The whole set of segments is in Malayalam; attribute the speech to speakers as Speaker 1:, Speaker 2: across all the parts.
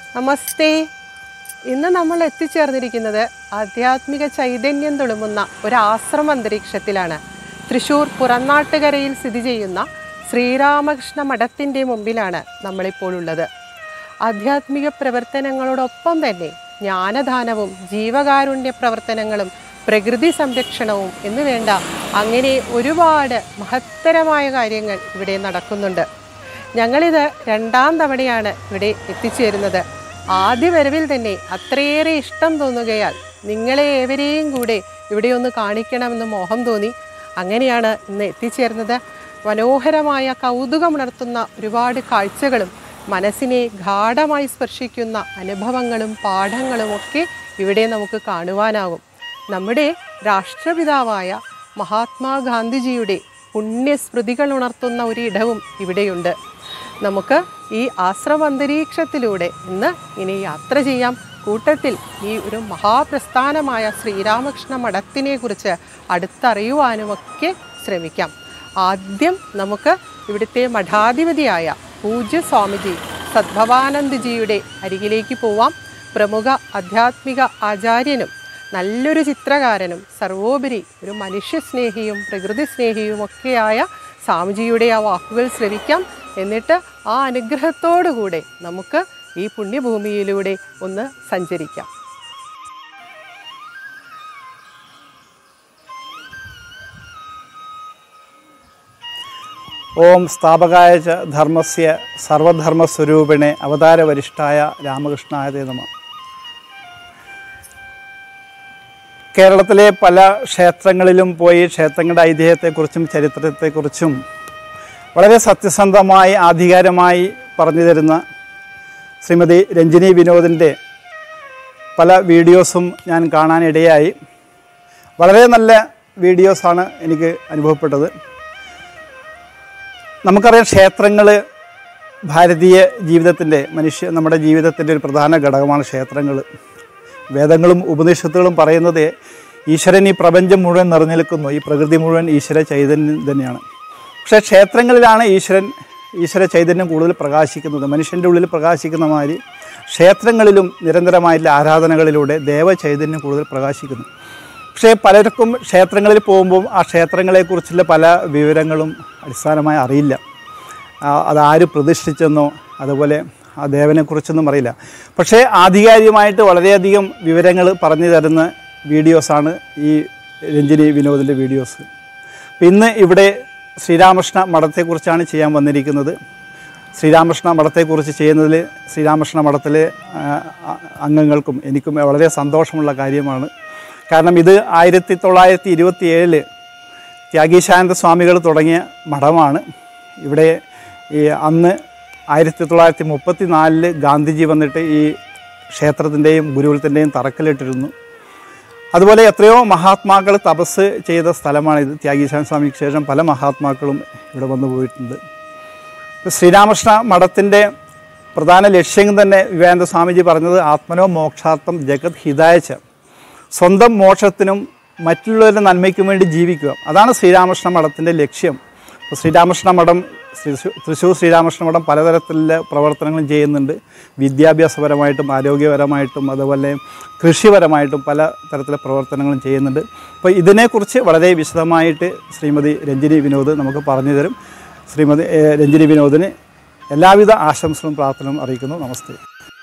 Speaker 1: നമസ്തേ ഇന്ന് നമ്മൾ എത്തിച്ചേർന്നിരിക്കുന്നത് ആധ്യാത്മിക ചൈതന്യം തുളുമ്പുന്ന ഒരു ആശ്രമ അന്തരീക്ഷത്തിലാണ് തൃശ്ശൂർ പുറന്നാട്ടുകരയിൽ സ്ഥിതി ചെയ്യുന്ന ശ്രീരാമകൃഷ്ണ മഠത്തിൻ്റെ മുമ്പിലാണ് നമ്മളിപ്പോൾ ഉള്ളത് ആധ്യാത്മിക പ്രവർത്തനങ്ങളോടൊപ്പം തന്നെ ജ്ഞാനദാനവും ജീവകാരുണ്യ പ്രവർത്തനങ്ങളും പ്രകൃതി സംരക്ഷണവും എന്ന് വേണ്ട അങ്ങനെ ഒരുപാട് മഹത്തരമായ കാര്യങ്ങൾ ഇവിടെ നടക്കുന്നുണ്ട് ഞങ്ങളിത് രണ്ടാം തവണയാണ് ഇവിടെ എത്തിച്ചേരുന്നത് ആദ്യ വരവിൽ തന്നെ അത്രയേറെ ഇഷ്ടം തോന്നുകയാൽ നിങ്ങളെ ഏവരെയും കൂടെ ഇവിടെ ഒന്ന് കാണിക്കണമെന്ന് മോഹം തോന്നി അങ്ങനെയാണ് ഇന്ന് എത്തിച്ചേർന്നത് മനോഹരമായ കൗതുകമുണർത്തുന്ന ഒരുപാട് കാഴ്ചകളും മനസ്സിനെ ഗാഠമായി സ്പർശിക്കുന്ന അനുഭവങ്ങളും പാഠങ്ങളും ഒക്കെ ഇവിടെ നമുക്ക് കാണുവാനാകും നമ്മുടെ രാഷ്ട്രപിതാവായ മഹാത്മാഗാന്ധിജിയുടെ പുണ്യസ്മൃതികൾ ഉണർത്തുന്ന ഒരു ഇടവും ഇവിടെയുണ്ട് നമുക്ക് ഈ ആശ്രമ അന്തരീക്ഷത്തിലൂടെ ഇന്ന് ഇനി യാത്ര ചെയ്യാം കൂട്ടത്തിൽ ഈ ഒരു മഹാപ്രസ്ഥാനമായ ശ്രീരാമകൃഷ്ണ മഠത്തിനെ കുറിച്ച് അടുത്തറിയുവാനുമൊക്കെ ശ്രമിക്കാം ആദ്യം നമുക്ക് ഇവിടുത്തെ മഠാധിപതിയായ പൂജ്യ സ്വാമിജി സദ്ഭവാനന്ദജിയുടെ അരികിലേക്ക് പോവാം പ്രമുഖ ആധ്യാത്മിക ആചാര്യനും നല്ലൊരു ചിത്രകാരനും സർവോപരി ഒരു മനുഷ്യസ്നേഹിയും പ്രകൃതി സ്നേഹിയും ഒക്കെയായ സ്വാമിജിയുടെ ആ വാക്കുകൾ ശ്രവിക്കാം എന്നിട്ട് ആ അനുഗ്രഹത്തോടുകൂടെ നമുക്ക് ഈ പുണ്യഭൂമിയിലൂടെ ഒന്ന് സഞ്ചരിക്കാം
Speaker 2: ഓം സ്ഥാപകായ ച ധർമ്മസ്യ സർവധർമ്മസ്വരൂപിണെ അവതാരവരിഷ്ഠായ രാമകൃഷ്ണായ തേ നമ കേരളത്തിലെ പല ക്ഷേത്രങ്ങളിലും പോയി ക്ഷേത്രങ്ങളുടെ ഐതിഹ്യത്തെക്കുറിച്ചും ചരിത്രത്തെക്കുറിച്ചും വളരെ സത്യസന്ധമായി ആധികാരമായി പറഞ്ഞു തരുന്ന ശ്രീമതി രഞ്ജിനി വിനോദിൻ്റെ പല വീഡിയോസും ഞാൻ കാണാനിടയായി വളരെ നല്ല വീഡിയോസാണ് എനിക്ക് അനുഭവപ്പെട്ടത് നമുക്കറിയാം ക്ഷേത്രങ്ങൾ ഭാരതീയ ജീവിതത്തിൻ്റെ മനുഷ്യ നമ്മുടെ ജീവിതത്തിൻ്റെ ഒരു പ്രധാന ഘടകമാണ് ക്ഷേത്രങ്ങൾ വേദങ്ങളും ഉപനിഷത്തുകളും പറയുന്നത് ഈശ്വരൻ ഈ പ്രപഞ്ചം മുഴുവൻ നിറഞ്ഞു നിൽക്കുന്നു ഈ പ്രകൃതി മുഴുവൻ ഈശ്വര ചൈതന്യം തന്നെയാണ് പക്ഷേ ക്ഷേത്രങ്ങളിലാണ് ഈശ്വരൻ ഈശ്വര ചൈതന്യം കൂടുതൽ പ്രകാശിക്കുന്നത് മനുഷ്യൻ്റെ ഉള്ളിൽ പ്രകാശിക്കുന്ന മാതിരി ക്ഷേത്രങ്ങളിലും നിരന്തരമായിട്ടുള്ള ആരാധനകളിലൂടെ ദേവചൈതന്യം കൂടുതൽ പ്രകാശിക്കുന്നു പക്ഷേ പലർക്കും ക്ഷേത്രങ്ങളിൽ പോകുമ്പോൾ ആ ക്ഷേത്രങ്ങളെക്കുറിച്ചുള്ള പല വിവരങ്ങളും അടിസ്ഥാനമായി അറിയില്ല ആ, അതാര് പ്രതിഷ്ഠിച്ചെന്നോ അതുപോലെ ആ ദേവനെക്കുറിച്ചൊന്നും അറിയില്ല പക്ഷേ ആധികാരികമായിട്ട് വളരെയധികം വിവരങ്ങൾ പറഞ്ഞു തരുന്ന വീഡിയോസാണ് ഈ രഞ്ജിനി വിനോദിൻ്റെ വീഡിയോസ് അപ്പം ഇന്ന് ഇവിടെ ശ്രീരാമകൃഷ്ണ മഠത്തെക്കുറിച്ചാണ് ചെയ്യാൻ വന്നിരിക്കുന്നത് ശ്രീരാമകൃഷ്ണ മഠത്തെക്കുറിച്ച് ചെയ്യുന്നതിൽ ശ്രീരാമകൃഷ്ണ മഠത്തിലെ ആ, ആ, അംഗങ്ങൾക്കും എനിക്കും വളരെ സന്തോഷമുള്ള കാര്യമാണ് കാരണം ഇത് ആയിരത്തി തൊള്ളായിരത്തി ഇരുപത്തി ഏഴില് ത്യാഗീശാനന്ദ സ്വാമികൾ തുടങ്ങിയ മഠമാണ് ഇവിടെ ഈ അന്ന് ആയിരത്തി തൊള്ളായിരത്തി മുപ്പത്തി നാലില് ഗാന്ധിജി വന്നിട്ട് ഈ ക്ഷേത്രത്തിൻ്റെയും ഗുരുകുലത്തിൻ്റെയും തറക്കല്ലിട്ടിരുന്നു അതുപോലെ എത്രയോ മഹാത്മാക്കൾ തപസ് ചെയ്ത സ്ഥലമാണിത് ത്യാഗീശാനന്ദ സ്വാമിക്ക് ശേഷം പല മഹാത്മാക്കളും ഇവിടെ വന്നു പോയിട്ടുണ്ട് ശ്രീരാമകൃഷ്ണ മഠത്തിൻ്റെ പ്രധാന ലക്ഷ്യം തന്നെ വിവേകാനന്ദ സ്വാമിജി പറഞ്ഞത് ആത്മനോ മോക്ഷാർത്ഥം ജഗത് ഹിതായച്ച സ്വന്തം മോക്ഷത്തിനും മറ്റുള്ളവരുടെ നന്മയ്ക്കും വേണ്ടി ജീവിക്കുക അതാണ് ശ്രീരാമകൃഷ്ണ മഠത്തിൻ്റെ ലക്ഷ്യം അപ്പോൾ ശ്രീരാമകൃഷ്ണ മഠം തൃശ്ശൂർ തൃശ്ശൂർ ശ്രീരാമകൃഷ്ണ മഠം പലതരത്തിലുള്ള പ്രവർത്തനങ്ങളും ചെയ്യുന്നുണ്ട് വിദ്യാഭ്യാസപരമായിട്ടും ആരോഗ്യപരമായിട്ടും അതുപോലെ കൃഷിപരമായിട്ടും പല തരത്തിലെ പ്രവർത്തനങ്ങളും ചെയ്യുന്നുണ്ട് അപ്പോൾ ഇതിനെക്കുറിച്ച് വളരെ വിശദമായിട്ട് ശ്രീമതി രഞ്ജിനി വിനോദ് നമുക്ക് പറഞ്ഞു തരും ശ്രീമതി ഏഹ്, രഞ്ജിനി വിനോദിന് എല്ലാവിധ ആശംസകളും പ്രാർത്ഥനയും അറിയിക്കുന്നു നമസ്തേ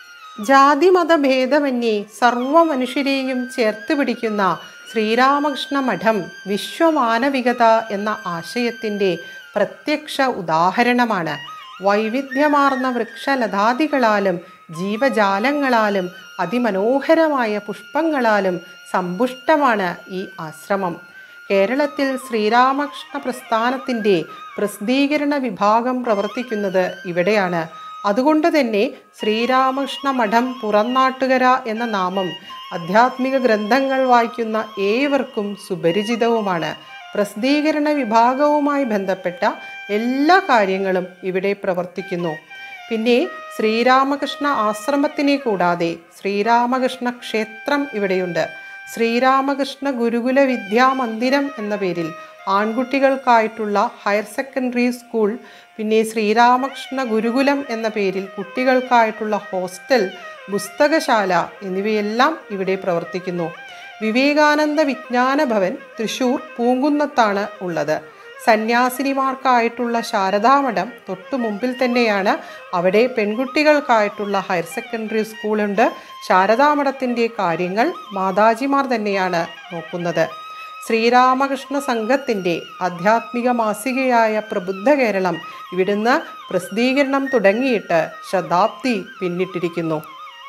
Speaker 1: ജാതിമത ഭേദമന്യേ സർവ മനുഷ്യരെയും ചേർത്ത് പിടിക്കുന്ന ശ്രീരാമകൃഷ്ണ മഠം വിശ്വമാനവികത എന്ന ആശയത്തിൻ്റെ പ്രത്യക്ഷ ഉദാഹരണമാണ് വൈവിധ്യമാർന്ന വൃക്ഷലതാദികളാലും ജീവജാലങ്ങളാലും അതിമനോഹരമായ പുഷ്പങ്ങളാലും സമ്പുഷ്ടമാണ് ഈ ആശ്രമം കേരളത്തിൽ ശ്രീരാമകൃഷ്ണ പ്രസ്ഥാനത്തിൻ്റെ പ്രസിദ്ധീകരണ വിഭാഗം പ്രവർത്തിക്കുന്നത് ഇവിടെയാണ് അതുകൊണ്ട് തന്നെ ശ്രീരാമകൃഷ്ണ മഠം പുറന്നാട്ടുകര എന്ന നാമം ആധ്യാത്മിക ഗ്രന്ഥങ്ങൾ വായിക്കുന്ന ഏവർക്കും സുപരിചിതവുമാണ് പ്രസിദ്ധീകരണ വിഭാഗവുമായി ബന്ധപ്പെട്ട എല്ലാ കാര്യങ്ങളും ഇവിടെ പ്രവർത്തിക്കുന്നു പിന്നെ ശ്രീരാമകൃഷ്ണ ആശ്രമത്തിനെ കൂടാതെ ശ്രീരാമകൃഷ്ണ ക്ഷേത്രം ഇവിടെയുണ്ട് ശ്രീരാമകൃഷ്ണ ഗുരുകുല വിദ്യാമന്ദിരം എന്ന പേരിൽ ആൺകുട്ടികൾക്കായിട്ടുള്ള ഹയർ സെക്കൻഡറി സ്കൂൾ പിന്നെ ശ്രീരാമകൃഷ്ണ ഗുരുകുലം എന്ന പേരിൽ കുട്ടികൾക്കായിട്ടുള്ള ഹോസ്റ്റൽ പുസ്തകശാല എന്നിവയെല്ലാം ഇവിടെ പ്രവർത്തിക്കുന്നു വിവേകാനന്ദ വിജ്ഞാന ഭവൻ തൃശൂർ പൂങ്കുന്നത്താണ് ഉള്ളത് സന്യാസിനിമാർക്കായിട്ടുള്ള ശാരദാമഠം തൊട്ടു മുമ്പിൽ തന്നെയാണ് അവിടെ പെൺകുട്ടികൾക്കായിട്ടുള്ള ഹയർ സെക്കൻഡറി സ്കൂളുണ്ട് ശാരദാമഠത്തിൻ്റെ കാര്യങ്ങൾ മാതാജിമാർ തന്നെയാണ് നോക്കുന്നത് ശ്രീരാമകൃഷ്ണ സംഘത്തിൻ്റെ ആധ്യാത്മിക മാസികയായ പ്രബുദ്ധ കേരളം ഇവിടുന്ന് പ്രസിദ്ധീകരണം തുടങ്ങിയിട്ട് ശതാബ്ദി പിന്നിട്ടിരിക്കുന്നു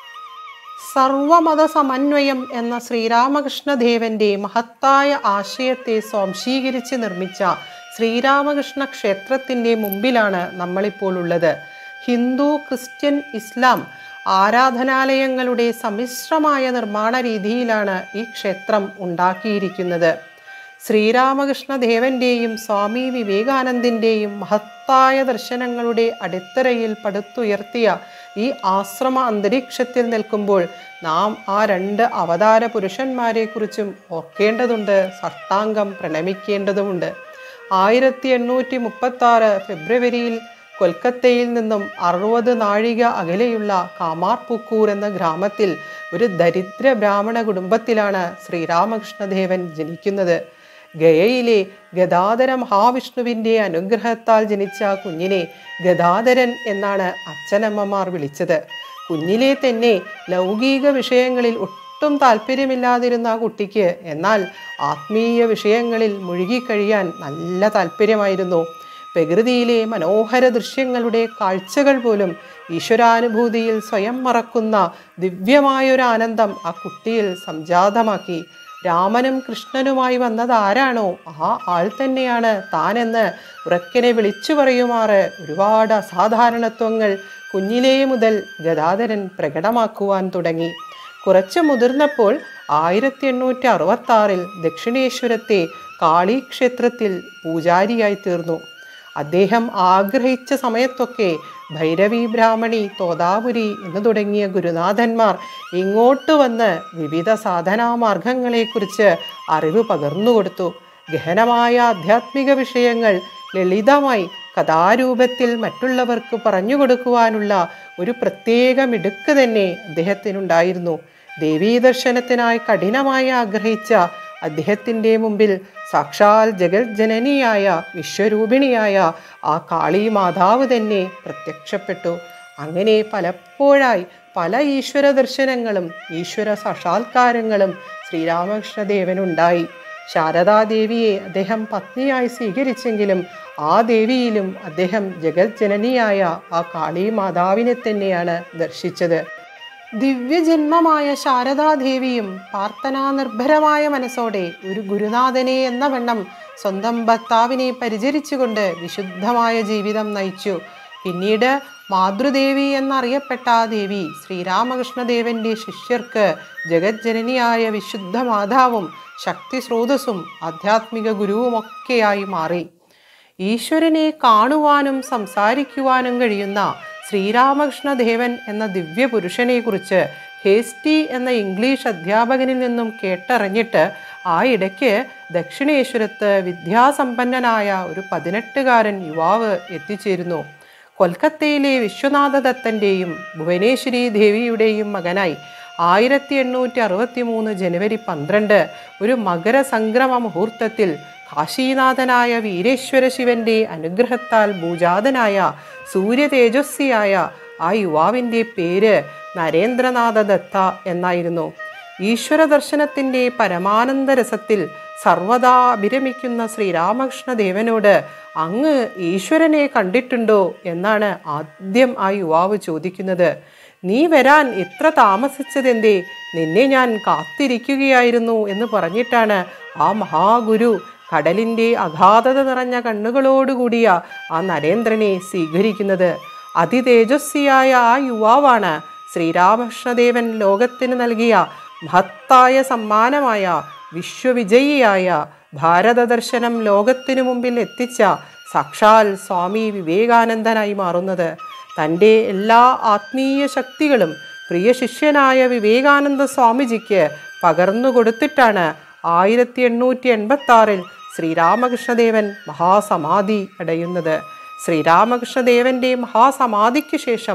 Speaker 1: സർവമത സമന്വയം എന്ന ശ്രീരാമകൃഷ്ണദേവന്റെ മഹത്തായ ആശയത്തെ സ്വാംശീകരിച്ച് നിർമ്മിച്ച ശ്രീരാമകൃഷ്ണ ക്ഷേത്രത്തിൻ്റെ മുമ്പിലാണ് നമ്മളിപ്പോൾ ഉള്ളത് ഹിന്ദു ക്രിസ്ത്യൻ ഇസ്ലാം ആരാധനാലയങ്ങളുടെ സമ്മിശ്രമായ നിർമ്മാണ രീതിയിലാണ് ഈ ക്ഷേത്രം ഉണ്ടാക്കിയിരിക്കുന്നത് ശ്രീരാമകൃഷ്ണ ദേവന്റെയും സ്വാമി വിവേകാനന്ദിൻ്റെയും മഹത്തായ ദർശനങ്ങളുടെ അടിത്തറയിൽ പടുത്തുയർത്തിയ ഈ ആശ്രമ അന്തരീക്ഷത്തിൽ നിൽക്കുമ്പോൾ നാം ആ രണ്ട് അവതാര പുരുഷന്മാരെക്കുറിച്ചും ഓർക്കേണ്ടതുണ്ട് സഷ്ടാംഗം പ്രണമിക്കേണ്ടതുമുണ്ട് ആയിരത്തി എണ്ണൂറ്റി മുപ്പത്തി ആറ് ഫെബ്രുവരിയിൽ കൊൽക്കത്തയിൽ നിന്നും അറുപത് നാഴിക അകലെയുള്ള കാമാർപുക്കൂർ എന്ന ഗ്രാമത്തിൽ ഒരു ദരിദ്ര ബ്രാഹ്മണ കുടുംബത്തിലാണ് ശ്രീരാമകൃഷ്ണദേവൻ ജനിക്കുന്നത് ഗയയിലെ ഗദാധര മഹാവിഷ്ണുവിൻ്റെ അനുഗ്രഹത്താൽ ജനിച്ച ആ കുഞ്ഞിനെ ഗദാധരൻ എന്നാണ് അച്ഛനമ്മമാർ വിളിച്ചത് കുഞ്ഞിലെ തന്നെ ലൗകിക വിഷയങ്ങളിൽ ഒട്ടും താല്പര്യമില്ലാതിരുന്ന ആ കുട്ടിക്ക് എന്നാൽ ആത്മീയ വിഷയങ്ങളിൽ മുഴുകിക്കഴിയാൻ നല്ല താല്പര്യമായിരുന്നു പ്രകൃതിയിലെ മനോഹര ദൃശ്യങ്ങളുടെ കാഴ്ചകൾ പോലും ഈശ്വരാനുഭൂതിയിൽ സ്വയം മറക്കുന്ന ദിവ്യമായൊരു ആനന്ദം ആ കുട്ടിയിൽ സംജാതമാക്കി രാമനും കൃഷ്ണനുമായി വന്നത് ആരാണോ ആ ആൾ തന്നെയാണ് താനെന്ന് ഉറക്കനെ വിളിച്ചു പറയുമാറ് ഒരുപാട് അസാധാരണത്വങ്ങൾ കുഞ്ഞിലേ മുതൽ ഗദാധരൻ പ്രകടമാക്കുവാൻ തുടങ്ങി കുറച്ച് മുതിർന്നപ്പോൾ ആയിരത്തി എണ്ണൂറ്റി അറുപത്തി ആറിൽ ദക്ഷിണേശ്വരത്തെ കാളീക്ഷേത്രത്തിൽ പൂജാരിയായി തീർന്നു അദ്ദേഹം ആഗ്രഹിച്ച സമയത്തൊക്കെ ഭൈരവി ബ്രാഹ്മണി തോതാപുരി എന്ന് തുടങ്ങിയ ഗുരുനാഥന്മാർ ഇങ്ങോട്ട് വന്ന് വിവിധ സാധനാമാർഗങ്ങളെക്കുറിച്ച് അറിവ് പകർന്നുകൊടുത്തു ഗഹനമായ ആധ്യാത്മിക വിഷയങ്ങൾ ലളിതമായി കഥാരൂപത്തിൽ മറ്റുള്ളവർക്ക് പറഞ്ഞു കൊടുക്കുവാനുള്ള ഒരു പ്രത്യേക മിടുക്ക് തന്നെ അദ്ദേഹത്തിനുണ്ടായിരുന്നു ദേവീദർശനത്തിനായി കഠിനമായി ആഗ്രഹിച്ച അദ്ദേഹത്തിൻ്റെ മുമ്പിൽ സാക്ഷാൽ ജഗജ്ജനനിയായ വിശ്വരൂപിണിയായ ആ കാളി മാതാവ് തന്നെ പ്രത്യക്ഷപ്പെട്ടു അങ്ങനെ പലപ്പോഴായി പല ഈശ്വര ദർശനങ്ങളും ഈശ്വര സാക്ഷാത്കാരങ്ങളും ശ്രീരാമകൃഷ്ണദേവനുണ്ടായി ശാരദാദേവിയെ അദ്ദേഹം പത്നിയായി സ്വീകരിച്ചെങ്കിലും ആ ദേവിയിലും അദ്ദേഹം ജഗജ്ജനനിയായ ആ കാളി മാതാവിനെ തന്നെയാണ് ദർശിച്ചത് ദിവ്യജന്മമായ ശാരദാദേവിയും പ്രാർത്ഥനാനിർഭരമായ മനസ്സോടെ ഒരു ഗുരുനാഥനെ എന്ന വണ്ണം സ്വന്തം ഭർത്താവിനെ പരിചരിച്ചുകൊണ്ട് വിശുദ്ധമായ ജീവിതം നയിച്ചു പിന്നീട് മാതൃദേവി എന്നറിയപ്പെട്ട ആ ദേവി ശ്രീരാമകൃഷ്ണദേവന്റെ ശിഷ്യർക്ക് ജഗജ്ജനനിയായ വിശുദ്ധ മാതാവും ശക്തി സ്രോതസ്സും ആധ്യാത്മിക ഗുരുവുമൊക്കെയായി മാറി ഈശ്വരനെ കാണുവാനും സംസാരിക്കുവാനും കഴിയുന്ന ശ്രീരാമകൃഷ്ണദേവൻ എന്ന ദിവ്യപുരുഷനെക്കുറിച്ച് ഹേസ്റ്റി എന്ന ഇംഗ്ലീഷ് അധ്യാപകനിൽ നിന്നും കേട്ടറിഞ്ഞിട്ട് ആ ഇടയ്ക്ക് ദക്ഷിണേശ്വരത്ത് വിദ്യാസമ്പന്നനായ ഒരു പതിനെട്ടുകാരൻ യുവാവ് എത്തിച്ചേരുന്നു കൊൽക്കത്തയിലെ വിശ്വനാഥദത്തൻ്റെയും ഭുവനേശ്വരി ദേവിയുടെയും മകനായി ആയിരത്തി എണ്ണൂറ്റി അറുപത്തി മൂന്ന് ജനുവരി പന്ത്രണ്ട് ഒരു മകരസംക്രമ മുഹൂർത്തത്തിൽ കാശീനാഥനായ വീരേശ്വര ശിവന്റെ അനുഗ്രഹത്താൽ ഭൂജാതനായ സൂര്യതേജസ്വിയായ ആ യുവാവിൻ്റെ പേര് നരേന്ദ്രനാഥ ദത്ത എന്നായിരുന്നു ഈശ്വര ദർശനത്തിൻ്റെ പരമാനന്ദ രസത്തിൽ സർവദാ അഭിരമിക്കുന്ന ശ്രീരാമകൃഷ്ണദേവനോട് അങ്ങ് ഈശ്വരനെ കണ്ടിട്ടുണ്ടോ എന്നാണ് ആദ്യം ആ യുവാവ് ചോദിക്കുന്നത് നീ വരാൻ എത്ര താമസിച്ചതെന്തേ നിന്നെ ഞാൻ കാത്തിരിക്കുകയായിരുന്നു എന്ന് പറഞ്ഞിട്ടാണ് ആ മഹാഗുരു കടലിൻ്റെ അഗാധത നിറഞ്ഞ കണ്ണുകളോടുകൂടിയ ആ നരേന്ദ്രനെ സ്വീകരിക്കുന്നത് അതിതേജസ്വിയായ ആ യുവാവാണ് ശ്രീരാമകൃഷ്ണദേവൻ ലോകത്തിന് നൽകിയ മഹത്തായ സമ്മാനമായ വിശ്വവിജയിയായ ഭാരത ദർശനം ലോകത്തിനു മുമ്പിൽ എത്തിച്ച സാക്ഷാൽ സ്വാമി വിവേകാനന്ദനായി മാറുന്നത് തൻ്റെ എല്ലാ ആത്മീയ ശക്തികളും പ്രിയ ശിഷ്യനായ വിവേകാനന്ദ സ്വാമിജിക്ക് പകർന്നു കൊടുത്തിട്ടാണ് ആയിരത്തി എണ്ണൂറ്റി എൺപത്തി ആറിൽ ശ്രീരാമകൃഷ്ണദേവൻ മഹാസമാധി അടയുന്നത് ശ്രീരാമകൃഷ്ണദേവന്റെ മഹാസമാധിക്ക് ശേഷം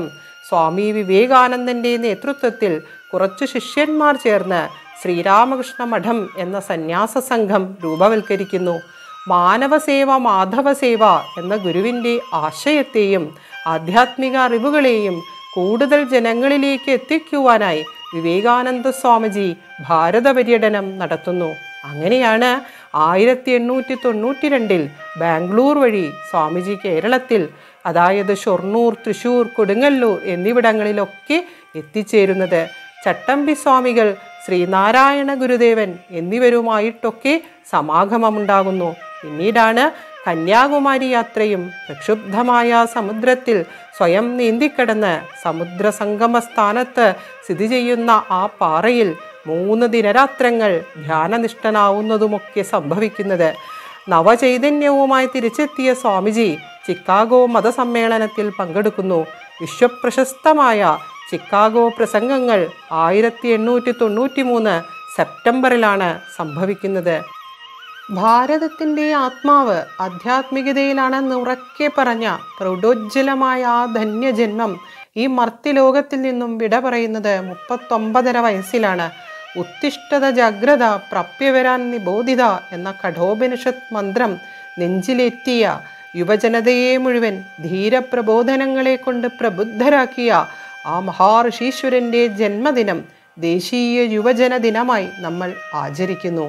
Speaker 1: സ്വാമി വിവേകാനന്ദൻ്റെ നേതൃത്വത്തിൽ കുറച്ചു ശിഷ്യന്മാർ ചേർന്ന് ശ്രീരാമകൃഷ്ണ മഠം എന്ന സന്യാസ സംഘം രൂപവൽക്കരിക്കുന്നു മാനവസേവ മാധവസേവ എന്ന ഗുരുവിൻ്റെ ആശയത്തെയും ആധ്യാത്മിക അറിവുകളെയും കൂടുതൽ ജനങ്ങളിലേക്ക് എത്തിക്കുവാനായി വിവേകാനന്ദ സ്വാമിജി ഭാരത പര്യടനം നടത്തുന്നു അങ്ങനെയാണ് ആയിരത്തി എണ്ണൂറ്റി തൊണ്ണൂറ്റി രണ്ടിൽ ബാംഗ്ലൂർ വഴി സ്വാമിജി കേരളത്തിൽ അതായത് ഷൊർണൂർ തൃശൂർ കൊടുങ്ങല്ലൂർ എന്നിവിടങ്ങളിലൊക്കെ എത്തിച്ചേരുന്നത് ചട്ടമ്പി സ്വാമികൾ ശ്രീനാരായണ ഗുരുദേവൻ എന്നിവരുമായിട്ടൊക്കെ സമാഗമമുണ്ടാകുന്നു പിന്നീടാണ് കന്യാകുമാരി യാത്രയും പ്രക്ഷുബ്ധമായ സമുദ്രത്തിൽ സ്വയം നീന്തിക്കടന്ന് സമുദ്ര സംഗമ സ്ഥാനത്ത് സ്ഥിതി ചെയ്യുന്ന ആ പാറയിൽ മൂന്ന് ദിനരാത്രങ്ങൾ ധ്യാനനിഷ്ഠനാവുന്നതുമൊക്കെ സംഭവിക്കുന്നത് നവചൈതന്യവുമായി തിരിച്ചെത്തിയ സ്വാമിജി ചിക്കാഗോ മതസമ്മേളനത്തിൽ പങ്കെടുക്കുന്നു വിശ്വപ്രശസ്തമായ ചിക്കാഗോ പ്രസംഗങ്ങൾ ആയിരത്തി എണ്ണൂറ്റി തൊണ്ണൂറ്റി മൂന്ന് സെപ്റ്റംബറിലാണ് സംഭവിക്കുന്നത് ഭാരതത്തിൻ്റെ ആത്മാവ് ആധ്യാത്മികതയിലാണെന്ന് ഉറക്കെ പറഞ്ഞ പ്രൗഢോജ്വലമായ ആ ധന്യജന്മം ഈ മർത്യലോകത്തിൽ നിന്നും വിട പറയുന്നത് മുപ്പത്തൊമ്പതര വയസ്സിലാണ് ഉത്തിഷ്ഠത ജാഗ്രത പ്രാപ്യവരാൻ നിബോധിത എന്ന കഠോപനിഷത്ത് മന്ത്രം നെഞ്ചിലെത്തിയ യുവജനതയെ മുഴുവൻ ധീരപ്രബോധനങ്ങളെ കൊണ്ട് പ്രബുദ്ധരാക്കിയ ആ മഹാഋഷീശ്വരൻ്റെ ജന്മദിനം ദേശീയ യുവജന ദിനമായി നമ്മൾ ആചരിക്കുന്നു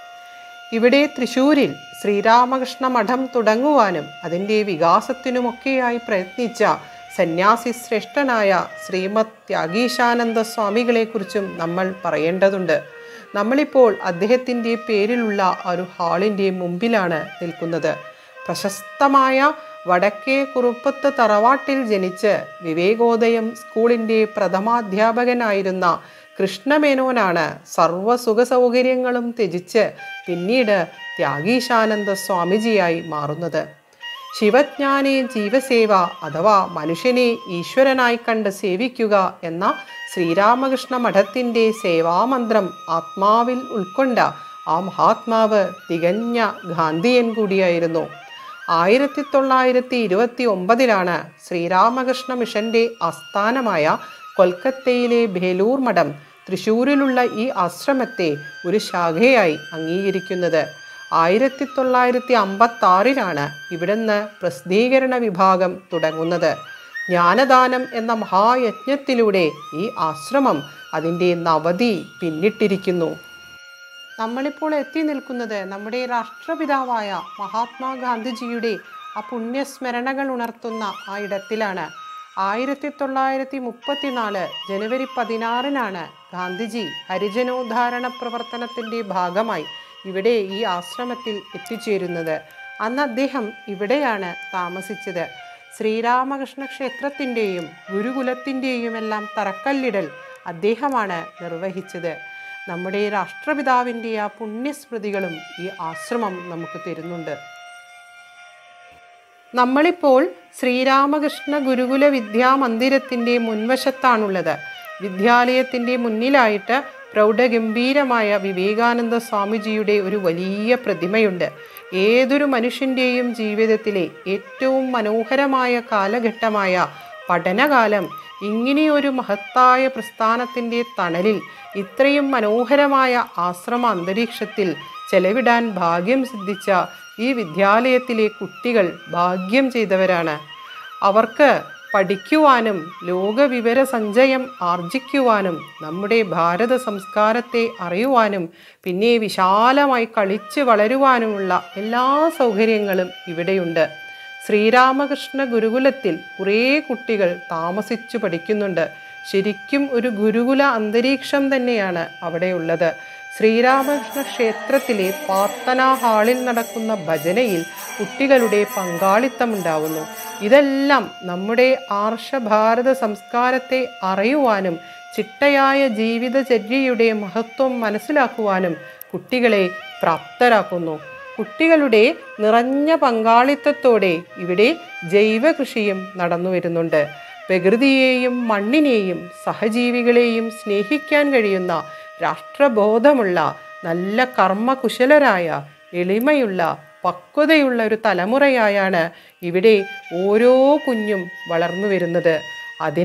Speaker 1: ഇവിടെ തൃശൂരിൽ ശ്രീരാമകൃഷ്ണ മഠം തുടങ്ങുവാനും അതിൻ്റെ വികാസത്തിനുമൊക്കെയായി പ്രയത്നിച്ച സന്യാസി ശ്രേഷ്ഠനായ ശ്രീമത് ത്യാഗീശാനന്ദ സ്വാമികളെക്കുറിച്ചും നമ്മൾ പറയേണ്ടതുണ്ട് നമ്മളിപ്പോൾ അദ്ദേഹത്തിൻ്റെ പേരിലുള്ള ഒരു ഹാളിൻ്റെ മുമ്പിലാണ് നിൽക്കുന്നത് പ്രശസ്തമായ വടക്കേ കുറുപ്പത്ത് തറവാട്ടിൽ ജനിച്ച് വിവേകോദയം സ്കൂളിൻ്റെ പ്രഥമാധ്യാപകനായിരുന്ന കൃഷ്ണമേനോനാണ് സർവ്വസുഖ സൗകര്യങ്ങളും ത്യജിച്ച് പിന്നീട് ത്യാഗീശാനന്ദ സ്വാമിജിയായി മാറുന്നത് ശിവജ്ഞാനെ ജീവസേവ അഥവാ മനുഷ്യനെ ഈശ്വരനായി കണ്ട് സേവിക്കുക എന്ന ശ്രീരാമകൃഷ്ണ മഠത്തിൻ്റെ സേവാമന്ത്രം ആത്മാവിൽ ഉൾക്കൊണ്ട ആ മഹാത്മാവ് തികഞ്ഞ ഗാന്ധിയൻ കൂടിയായിരുന്നു ആയിരത്തി തൊള്ളായിരത്തി ഇരുപത്തി ഒമ്പതിലാണ് ശ്രീരാമകൃഷ്ണ മിഷന്റെ ആസ്ഥാനമായ കൊൽക്കത്തയിലെ ഭേലൂർ മഠം തൃശൂരിലുള്ള ഈ ആശ്രമത്തെ ഒരു ശാഖയായി അംഗീകരിക്കുന്നത് ആയിരത്തി തൊള്ളായിരത്തി അമ്പത്തി ആറിലാണ് ഇവിടുന്ന് പ്രസിദ്ധീകരണ വിഭാഗം തുടങ്ങുന്നത് ജ്ഞാനദാനം എന്ന മഹായജ്ഞത്തിലൂടെ ഈ ആശ്രമം അതിൻ്റെ നവതി പിന്നിട്ടിരിക്കുന്നു നമ്മളിപ്പോൾ എത്തി നിൽക്കുന്നത് നമ്മുടെ രാഷ്ട്രപിതാവായ മഹാത്മാഗാന്ധിജിയുടെ ആ പുണ്യസ്മരണകൾ ഉണർത്തുന്ന ആ ഇടത്തിലാണ് ആയിരത്തി തൊള്ളായിരത്തി മുപ്പത്തിനാല് ജനുവരി പതിനാറിനാണ് ഗാന്ധിജി ഹരിജനോദ്ധാരണ പ്രവർത്തനത്തിൻ്റെ ഭാഗമായി ഇവിടെ ഈ ആശ്രമത്തിൽ എത്തിച്ചേരുന്നത് അന്ന് അദ്ദേഹം ഇവിടെയാണ് താമസിച്ചത് ശ്രീരാമകൃഷ്ണ ക്ഷേത്രത്തിൻ്റെയും ഗുരുകുലത്തിൻ്റെയും എല്ലാം തറക്കല്ലിടൽ അദ്ദേഹമാണ് നിർവഹിച്ചത് നമ്മുടെ രാഷ്ട്രപിതാവിൻ്റെ ആ പുണ്യസ്മൃതികളും ഈ ആശ്രമം നമുക്ക് തരുന്നുണ്ട് നമ്മളിപ്പോൾ ശ്രീരാമകൃഷ്ണ ഗുരുകുല വിദ്യാമന്ദിരത്തിൻ്റെ മുൻവശത്താണുള്ളത് വിദ്യാലയത്തിൻ്റെ മുന്നിലായിട്ട് പ്രൗഢഗംഭീരമായ വിവേകാനന്ദ സ്വാമിജിയുടെ ഒരു വലിയ പ്രതിമയുണ്ട് ഏതൊരു മനുഷ്യൻ്റെയും ജീവിതത്തിലെ ഏറ്റവും മനോഹരമായ കാലഘട്ടമായ പഠനകാലം ഇങ്ങനെയൊരു മഹത്തായ പ്രസ്ഥാനത്തിൻ്റെ തണലിൽ ഇത്രയും മനോഹരമായ ആശ്രമ അന്തരീക്ഷത്തിൽ ചെലവിടാൻ ഭാഗ്യം സിദ്ധിച്ച ഈ വിദ്യാലയത്തിലെ കുട്ടികൾ ഭാഗ്യം ചെയ്തവരാണ് അവർക്ക് പഠിക്കുവാനും ലോകവിവര സഞ്ചയം ആർജിക്കുവാനും നമ്മുടെ ഭാരത സംസ്കാരത്തെ അറിയുവാനും പിന്നെ വിശാലമായി കളിച്ച് വളരുവാനുമുള്ള എല്ലാ സൗകര്യങ്ങളും ഇവിടെയുണ്ട് ശ്രീരാമകൃഷ്ണ ഗുരുകുലത്തിൽ കുറേ കുട്ടികൾ താമസിച്ചു പഠിക്കുന്നുണ്ട് ശരിക്കും ഒരു ഗുരുകുല അന്തരീക്ഷം തന്നെയാണ് അവിടെയുള്ളത് ശ്രീരാമകൃഷ്ണ ക്ഷേത്രത്തിലെ പ്രാർത്ഥനാ ഹാളിൽ നടക്കുന്ന ഭജനയിൽ കുട്ടികളുടെ പങ്കാളിത്തമുണ്ടാവുന്നു ഇതെല്ലാം നമ്മുടെ ആർഷഭാരത സംസ്കാരത്തെ അറിയുവാനും ചിട്ടയായ ജീവിതചര്യയുടെ മഹത്വം മനസ്സിലാക്കുവാനും കുട്ടികളെ പ്രാപ്തരാക്കുന്നു കുട്ടികളുടെ നിറഞ്ഞ പങ്കാളിത്തത്തോടെ ഇവിടെ ജൈവ കൃഷിയും നടന്നു വരുന്നുണ്ട് പ്രകൃതിയെയും മണ്ണിനെയും സഹജീവികളെയും സ്നേഹിക്കാൻ കഴിയുന്ന രാഷ്ട്രബോധമുള്ള നല്ല കർമ്മകുശലരായ എളിമയുള്ള പക്വതയുള്ള ഒരു തലമുറയായാണ് ഇവിടെ ഓരോ കുഞ്ഞും വളർന്നു വരുന്നത് അതിന്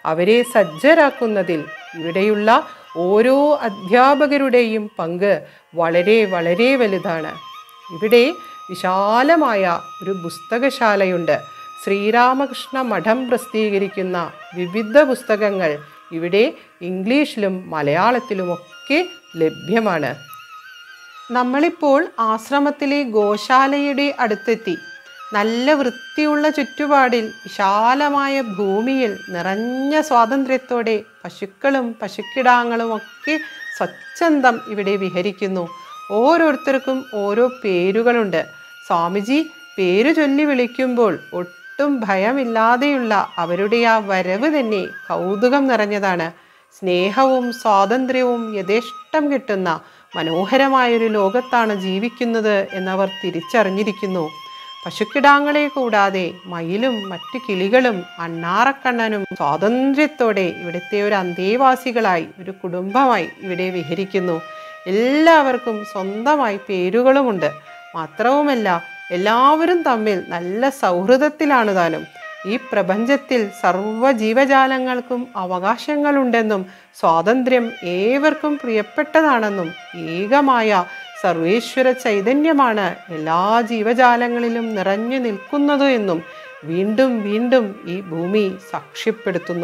Speaker 1: അവരെ സജ്ജരാക്കുന്നതിൽ ഇവിടെയുള്ള ഓരോ അധ്യാപകരുടെയും പങ്ക് വളരെ വളരെ വലുതാണ് ഇവിടെ വിശാലമായ ഒരു പുസ്തകശാലയുണ്ട് ശ്രീരാമകൃഷ്ണ മഠം പ്രസിദ്ധീകരിക്കുന്ന വിവിധ പുസ്തകങ്ങൾ ഇവിടെ ഇംഗ്ലീഷിലും മലയാളത്തിലുമൊക്കെ ലഭ്യമാണ് നമ്മളിപ്പോൾ ആശ്രമത്തിലെ ഗോശാലയുടെ അടുത്തെത്തി നല്ല വൃത്തിയുള്ള ചുറ്റുപാടിൽ വിശാലമായ ഭൂമിയിൽ നിറഞ്ഞ സ്വാതന്ത്ര്യത്തോടെ പശുക്കളും പശുക്കിടാങ്ങളും ഒക്കെ സ്വച്ഛന്തം ഇവിടെ വിഹരിക്കുന്നു ഓരോരുത്തർക്കും ഓരോ പേരുകളുണ്ട് സ്വാമിജി പേരു ചൊല്ലി വിളിക്കുമ്പോൾ ഒട്ടും ഭയമില്ലാതെയുള്ള അവരുടെ ആ വരവ് തന്നെ കൗതുകം നിറഞ്ഞതാണ് സ്നേഹവും സ്വാതന്ത്ര്യവും യഥേഷ്ടം കിട്ടുന്ന മനോഹരമായൊരു ലോകത്താണ് ജീവിക്കുന്നത് എന്നവർ തിരിച്ചറിഞ്ഞിരിക്കുന്നു പശുക്കിടാങ്ങളെ കൂടാതെ മയിലും മറ്റു കിളികളും അണ്ണാറക്കണ്ണനും സ്വാതന്ത്ര്യത്തോടെ ഇവിടുത്തെ ഒരു അന്തേവാസികളായി ഒരു കുടുംബമായി ഇവിടെ വിഹരിക്കുന്നു എല്ലാവർക്കും സ്വന്തമായി പേരുകളുമുണ്ട് മാത്രവുമല്ല എല്ലാവരും തമ്മിൽ നല്ല സൗഹൃദത്തിലാണ് താനും ഈ പ്രപഞ്ചത്തിൽ സർവ്വ ജീവജാലങ്ങൾക്കും അവകാശങ്ങളുണ്ടെന്നും സ്വാതന്ത്ര്യം ഏവർക്കും പ്രിയപ്പെട്ടതാണെന്നും ഏകമായ സർവേശ്വര ചൈതന്യമാണ് എല്ലാ ജീവജാലങ്ങളിലും നിറഞ്ഞു നിൽക്കുന്നത് എന്നും വീണ്ടും വീണ്ടും ഈ ഭൂമി സാക്ഷ്യപ്പെടുത്തുന്നു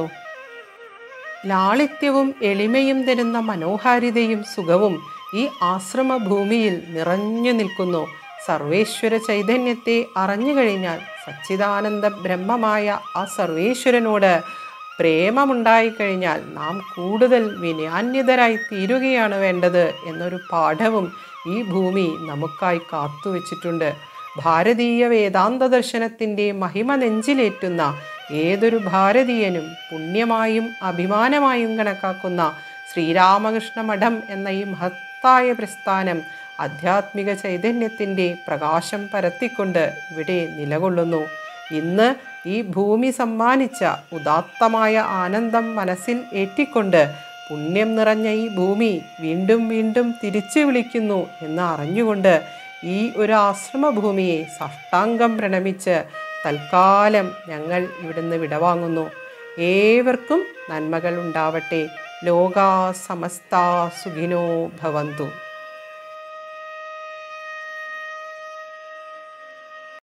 Speaker 1: ലാളിത്യവും എളിമയും തരുന്ന മനോഹാരിതയും സുഖവും ഈ ആശ്രമ ഭൂമിയിൽ നിറഞ്ഞു നിൽക്കുന്നു സർവേശ്വര ചൈതന്യത്തെ അറിഞ്ഞു കഴിഞ്ഞാൽ സച്ചിദാനന്ദ ബ്രഹ്മമായ ആ സർവേശ്വരനോട് പ്രേമമുണ്ടായിക്കഴിഞ്ഞാൽ നാം കൂടുതൽ വിനയാന്യതരായി തീരുകയാണ് വേണ്ടത് എന്നൊരു പാഠവും ഈ ഭൂമി നമുക്കായി കാത്തുവച്ചിട്ടുണ്ട് ഭാരതീയ വേദാന്ത ദർശനത്തിൻ്റെ മഹിമ നെഞ്ചിലേറ്റുന്ന ഏതൊരു ഭാരതീയനും പുണ്യമായും അഭിമാനമായും കണക്കാക്കുന്ന ശ്രീരാമകൃഷ്ണ മഠം എന്ന ഈ മഹത്തായ പ്രസ്ഥാനം ആധ്യാത്മിക ചൈതന്യത്തിൻ്റെ പ്രകാശം പരത്തിക്കൊണ്ട് ഇവിടെ നിലകൊള്ളുന്നു ഇന്ന് ഈ ഭൂമി സമ്മാനിച്ച ഉദാത്തമായ ആനന്ദം മനസ്സിൽ ഏറ്റിക്കൊണ്ട് പുണ്യം നിറഞ്ഞ ഈ ഭൂമി വീണ്ടും വീണ്ടും തിരിച്ചു വിളിക്കുന്നു എന്ന് അറിഞ്ഞുകൊണ്ട് ഈ ഒരു ആശ്രമഭൂമിയെ സാഷ്ടാംഗം പ്രണമിച്ച് തൽക്കാലം ഞങ്ങൾ ഇവിടുന്ന് വിടവാങ്ങുന്നു ഏവർക്കും നന്മകൾ ഉണ്ടാവട്ടെ ലോകാ സമസ്ത സുഖിനോ ഭവന്തു